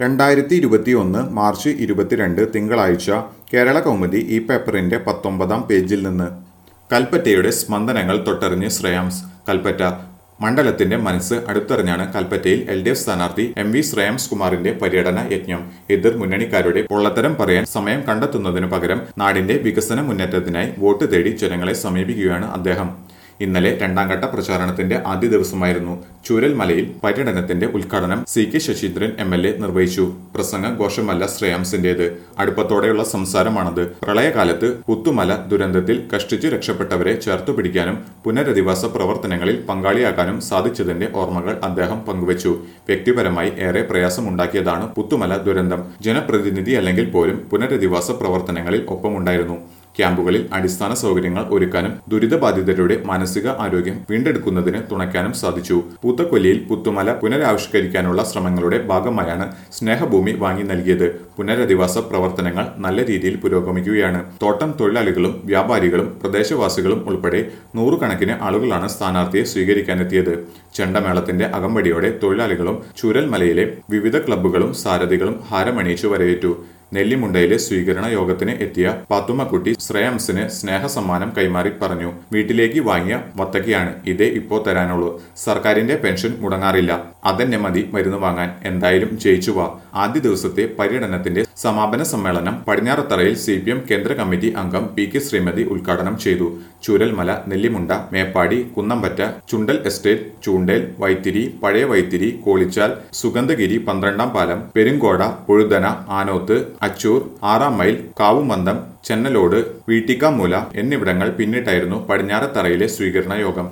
രണ്ടായിരത്തി ഇരുപത്തി ഒന്ന് മാർച്ച് ഇരുപത്തിരണ്ട് തിങ്കളാഴ്ച കേരള കൗമുദി ഈ പേപ്പറിന്റെ പത്തൊമ്പതാം പേജിൽ നിന്ന് കൽപ്പറ്റയുടെ സ്പന്ദനങ്ങൾ തൊട്ടറിഞ്ഞ് ശ്രേയാംസ് കൽപ്പറ്റ മണ്ഡലത്തിന്റെ മനസ്സ് അടുത്തറിഞ്ഞാണ് കൽപ്പറ്റയിൽ എൽ ഡി എഫ് സ്ഥാനാർത്ഥി എം വി ശ്രേയാംസ് കുമാറിന്റെ പര്യടന യജ്ഞം എതിർ മുന്നണിക്കാരുടെ പൊള്ളത്തരം പറയാൻ സമയം കണ്ടെത്തുന്നതിനു പകരം നാടിന്റെ വികസന മുന്നേറ്റത്തിനായി വോട്ട് തേടി ജനങ്ങളെ സമീപിക്കുകയാണ് അദ്ദേഹം ഇന്നലെ രണ്ടാംഘട്ട പ്രചാരണത്തിന്റെ ആദ്യ ദിവസമായിരുന്നു ചൂരൽമലയിൽ പര്യടനത്തിന്റെ ഉദ്ഘാടനം C K Saseendran M L A നിർവഹിച്ചു പ്രസംഗ ഘോഷമല്ല ശ്രേയാംസിന്റേത് അടുപ്പത്തോടെയുള്ള സംസാരമാണത് പ്രളയകാലത്ത് പുത്തുമല ദുരന്തത്തിൽ കഷ്ടിച്ചു രക്ഷപ്പെട്ടവരെ ചേർത്തു പിടിക്കാനും പുനരധിവാസ പ്രവർത്തനങ്ങളിൽ പങ്കാളിയാകാനും സാധിച്ചതിന്റെ ഓർമ്മകൾ അദ്ദേഹം പങ്കുവച്ചു വ്യക്തിപരമായി ഏറെ പ്രയാസമുണ്ടാക്കിയതാണ് പുത്തുമല ദുരന്തം ജനപ്രതിനിധി അല്ലെങ്കിൽ പോലും പുനരധിവാസ പ്രവർത്തനങ്ങളിൽ ഒപ്പമുണ്ടായിരുന്നു ക്യാമ്പുകളിൽ അടിസ്ഥാന സൗകര്യങ്ങൾ ഒരുക്കാനും ദുരിതബാധിതരുടെ മാനസിക ആരോഗ്യം വീണ്ടെടുക്കുന്നതിന് തുണയ്ക്കാനും സാധിച്ചു പൂത്തക്കൊല്ലിയിൽ പുത്തുമല പുനരാവിഷ്കരിക്കാനുള്ള ശ്രമങ്ങളുടെ ഭാഗമായാണ് സ്നേഹഭൂമി വാങ്ങി നൽകിയത് പുനരധിവാസ പ്രവർത്തനങ്ങൾ നല്ല രീതിയിൽ പുരോഗമിക്കുകയാണ് തോട്ടം തൊഴിലാളികളും വ്യാപാരികളും പ്രദേശവാസികളും ഉൾപ്പെടെ നൂറുകണക്കിന് ആളുകളാണ് സ്ഥാനാർത്ഥിയെ സ്വീകരിക്കാനെത്തിയത് ചെണ്ടമേളത്തിന്റെ അകമ്പടിയോടെ തൊഴിലാളികളും ചൂരൽമലയിലെ വിവിധ ക്ലബ്ബുകളും സാരഥികളും ഹാരമണിയിച്ചു വരവേറ്റു നെല്ലിമുണ്ടയിലെ സ്വീകരണ യോഗത്തിന് എത്തിയ പാത്തുമ്മക്കുട്ടി ശ്രേയംസിന് സ്നേഹസമ്മാനം കൈമാറി പറഞ്ഞു വീട്ടിലേക്ക് വാങ്ങിയ വത്തക്കയാണ് ഇതേ ഇപ്പോ തരാനുള്ളൂ സർക്കാരിന്റെ പെൻഷൻ മുടങ്ങാറില്ല അതെന്നെ മതി മരുന്ന് വാങ്ങാൻ എന്തായാലും ജയിച്ചു വാ ആദ്യ ദിവസത്തെ പര്യടനത്തിന്റെ സമാപന സമ്മേളനം പടിഞ്ഞാറത്തറയിൽ സി പി എം കേന്ദ്ര കമ്മിറ്റി അംഗം പി കെ ശ്രീമതി ഉദ്ഘാടനം ചെയ്തു ചൂരൽമല നെല്ലിമുണ്ട മേപ്പാടി കുന്നമ്പറ്റ ചുണ്ടൽ എസ്റ്റേറ്റ് ചൂണ്ടേൽ വൈത്തിരി പഴയ വൈത്തിരി കോളിച്ചാൽ സുഗന്ധഗിരി പന്ത്രണ്ടാം പാലം പെരുങ്കോട പൊഴുതന ആനോത്ത് അച്ചൂർ ആറാം മൈൽ കാവുമന്തം ചെന്നലോട് വീട്ടിക്കാമൂല എന്നിവിടങ്ങൾ പിന്നിട്ടായിരുന്നു പടിഞ്ഞാറത്തറയിലെ സ്വീകരണ യോഗം